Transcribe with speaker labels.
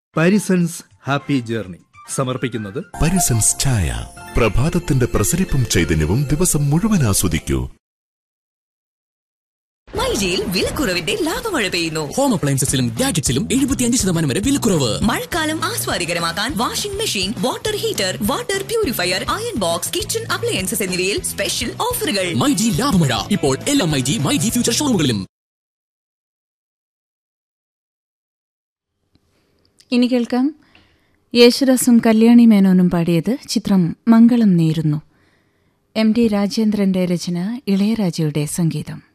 Speaker 1: Parisons happy journey സമർപ്പിക്കുന്നത്
Speaker 2: പരിസൻസ് ചായ പ്രഭാതത്തിന്റെ പ്രസരിപ്പും ചൈതന്യവും ദിവസം മുഴുവൻ ആസ്വദിക്കൂ
Speaker 3: മൈജിയിൽ വിലക്കുറവിന്റെ ലാഭമഴ പെയ്യുന്നു
Speaker 4: ഹോം അപ്ലയൻസസിലും ഗാഡ്ജറ്റ്സിലും എഴുപത്തിയഞ്ച് ശതമാനം വരെ വിലക്കുറവ്
Speaker 3: മഴക്കാലം ആസ്വാദികരമാക്കാൻ washing machine water heater water purifier iron box kitchen appliances എന്നിവയിൽ സ്പെഷ്യൽ ഓഫറുകൾ
Speaker 4: മൈജി ലാഭമഴ ഇപ്പോൾ എല്ലാ മൈജി മൈജി ഫ്യൂച്ചർ ഷോറൂമുകളിലും
Speaker 5: ഇനി കേൾക്കാം യേശുദാസും കല്യാണി മേനോനും പാടിയത് ചിത്രം മംഗളം നേരുന്നു എം ഡി രാജേന്ദ്രന്റെ രചന ഇളയരാജയുടെ സംഗീതം